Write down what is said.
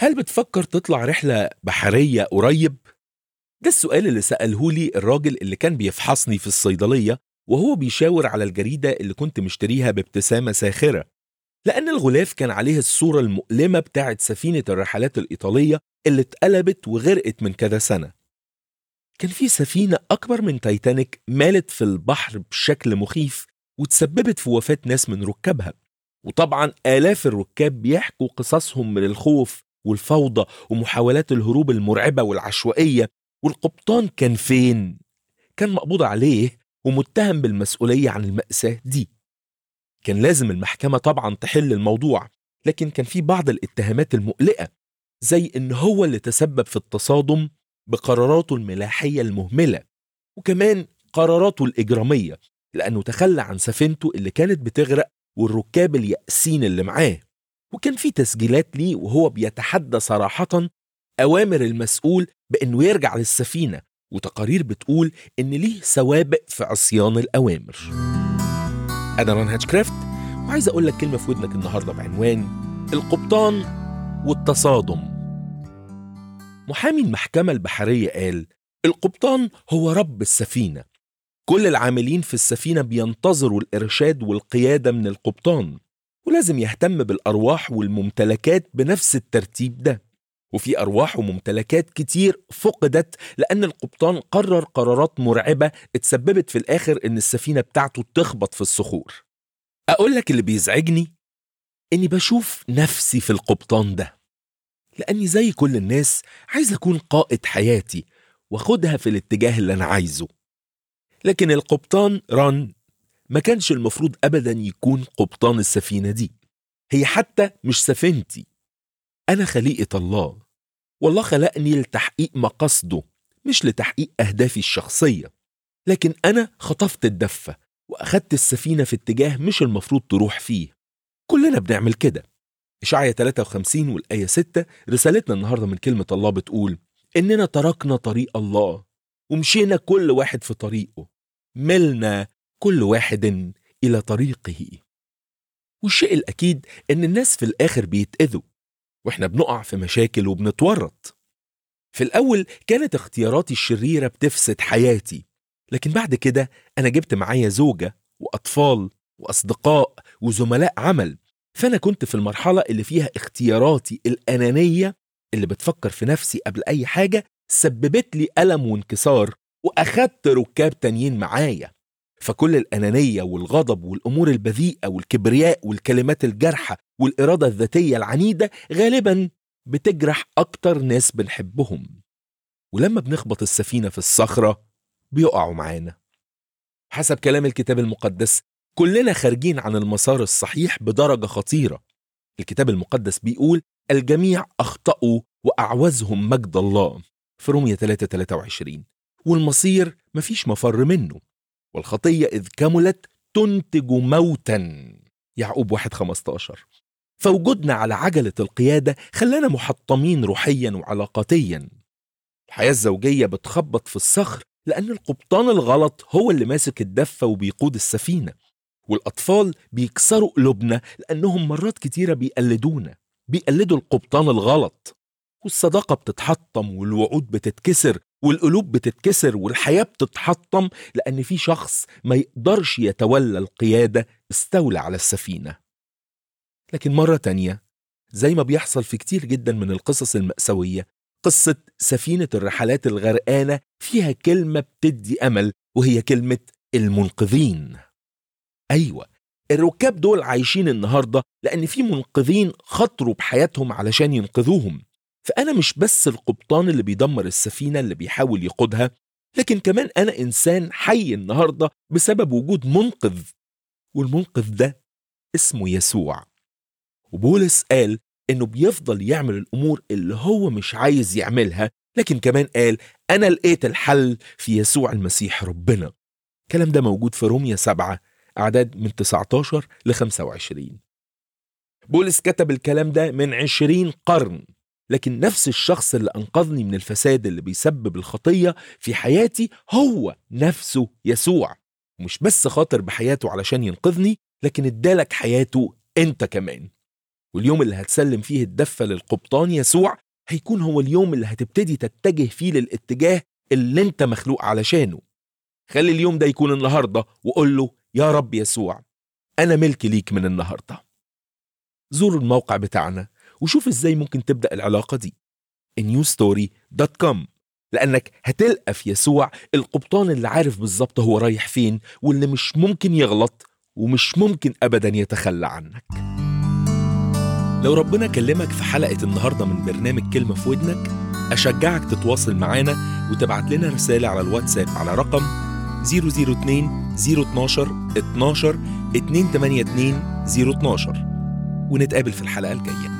هل بتفكر تطلع رحلة بحرية قريب؟ ده السؤال اللي سأله لي الراجل اللي كان بيفحصني في الصيدلية وهو بيشاور على الجريدة اللي كنت مشتريها بابتسامة ساخرة لأن الغلاف كان عليه الصورة المؤلمة بتاعت سفينة الرحلات الإيطالية اللي اتقلبت وغرقت من كذا سنة كان في سفينة أكبر من تايتانيك مالت في البحر بشكل مخيف وتسببت في وفاة ناس من ركابها وطبعا آلاف الركاب بيحكوا قصصهم من الخوف والفوضى ومحاولات الهروب المرعبة والعشوائية والقبطان كان فين؟ كان مقبوض عليه ومتهم بالمسؤولية عن المأساة دي كان لازم المحكمة طبعا تحل الموضوع لكن كان في بعض الاتهامات المقلقة زي إن هو اللي تسبب في التصادم بقراراته الملاحية المهملة وكمان قراراته الإجرامية لأنه تخلى عن سفينته اللي كانت بتغرق والركاب اليأسين اللي معاه وكان في تسجيلات ليه وهو بيتحدى صراحة أوامر المسؤول بأنه يرجع للسفينة وتقارير بتقول إن ليه سوابق في عصيان الأوامر أنا ران هاتشكرافت وعايز أقول لك كلمة في ودنك النهاردة بعنوان القبطان والتصادم محامي المحكمة البحرية قال القبطان هو رب السفينة كل العاملين في السفينة بينتظروا الإرشاد والقيادة من القبطان ولازم يهتم بالأرواح والممتلكات بنفس الترتيب ده وفي أرواح وممتلكات كتير فقدت لأن القبطان قرر قرارات مرعبة اتسببت في الآخر إن السفينة بتاعته تخبط في الصخور أقول لك اللي بيزعجني إني بشوف نفسي في القبطان ده لأني زي كل الناس عايز أكون قائد حياتي واخدها في الاتجاه اللي أنا عايزه لكن القبطان ران ما كانش المفروض أبدا يكون قبطان السفينة دي هي حتى مش سفينتي أنا خليقة الله والله خلقني لتحقيق مقاصده مش لتحقيق أهدافي الشخصية لكن أنا خطفت الدفة وأخدت السفينة في اتجاه مش المفروض تروح فيه كلنا بنعمل كده إشعيا 53 والآية 6 رسالتنا النهاردة من كلمة الله بتقول إننا تركنا طريق الله ومشينا كل واحد في طريقه ملنا كل واحد إلى طريقه والشيء الأكيد إن الناس في الآخر بيتأذوا وإحنا بنقع في مشاكل وبنتورط في الأول كانت اختياراتي الشريرة بتفسد حياتي لكن بعد كده أنا جبت معايا زوجة وأطفال وأصدقاء وزملاء عمل فأنا كنت في المرحلة اللي فيها اختياراتي الأنانية اللي بتفكر في نفسي قبل أي حاجة سببت لي ألم وانكسار وأخدت ركاب تانيين معايا فكل الأنانية والغضب والأمور البذيئة والكبرياء والكلمات الجارحة والإرادة الذاتية العنيدة غالبا بتجرح أكتر ناس بنحبهم ولما بنخبط السفينة في الصخرة بيقعوا معانا حسب كلام الكتاب المقدس كلنا خارجين عن المسار الصحيح بدرجة خطيرة الكتاب المقدس بيقول الجميع أخطأوا وأعوزهم مجد الله في رومية 3 23 والمصير مفيش مفر منه والخطية إذ كملت تنتج موتا يعقوب 1 15 فوجودنا على عجلة القيادة خلانا محطمين روحيا وعلاقاتيا الحياة الزوجية بتخبط في الصخر لأن القبطان الغلط هو اللي ماسك الدفة وبيقود السفينة والأطفال بيكسروا قلوبنا لأنهم مرات كتيرة بيقلدونا بيقلدوا القبطان الغلط والصداقة بتتحطم والوعود بتتكسر والقلوب بتتكسر والحياة بتتحطم لأن في شخص ما يقدرش يتولى القيادة استولى على السفينة لكن مرة تانية زي ما بيحصل في كتير جدا من القصص المأساوية قصة سفينة الرحلات الغرقانة فيها كلمة بتدي أمل وهي كلمة المنقذين أيوة الركاب دول عايشين النهاردة لأن في منقذين خطروا بحياتهم علشان ينقذوهم فأنا مش بس القبطان اللي بيدمر السفينة اللي بيحاول يقودها لكن كمان أنا إنسان حي النهاردة بسبب وجود منقذ والمنقذ ده اسمه يسوع وبولس قال إنه بيفضل يعمل الأمور اللي هو مش عايز يعملها لكن كمان قال أنا لقيت الحل في يسوع المسيح ربنا الكلام ده موجود في رومية سبعة أعداد من 19 ل 25 بولس كتب الكلام ده من 20 قرن لكن نفس الشخص اللي أنقذني من الفساد اللي بيسبب الخطية في حياتي هو نفسه يسوع مش بس خاطر بحياته علشان ينقذني لكن ادالك حياته انت كمان واليوم اللي هتسلم فيه الدفة للقبطان يسوع هيكون هو اليوم اللي هتبتدي تتجه فيه للاتجاه اللي انت مخلوق علشانه خلي اليوم ده يكون النهارده وقول له يا رب يسوع انا ملك ليك من النهارده زوروا الموقع بتاعنا وشوف ازاي ممكن تبدا العلاقه دي newstory.com لانك هتلقى في يسوع القبطان اللي عارف بالظبط هو رايح فين واللي مش ممكن يغلط ومش ممكن ابدا يتخلى عنك لو ربنا كلمك في حلقه النهارده من برنامج كلمه في ودنك اشجعك تتواصل معانا وتبعت لنا رساله على الواتساب على رقم 002 012 12 282 012 ونتقابل في الحلقه الجايه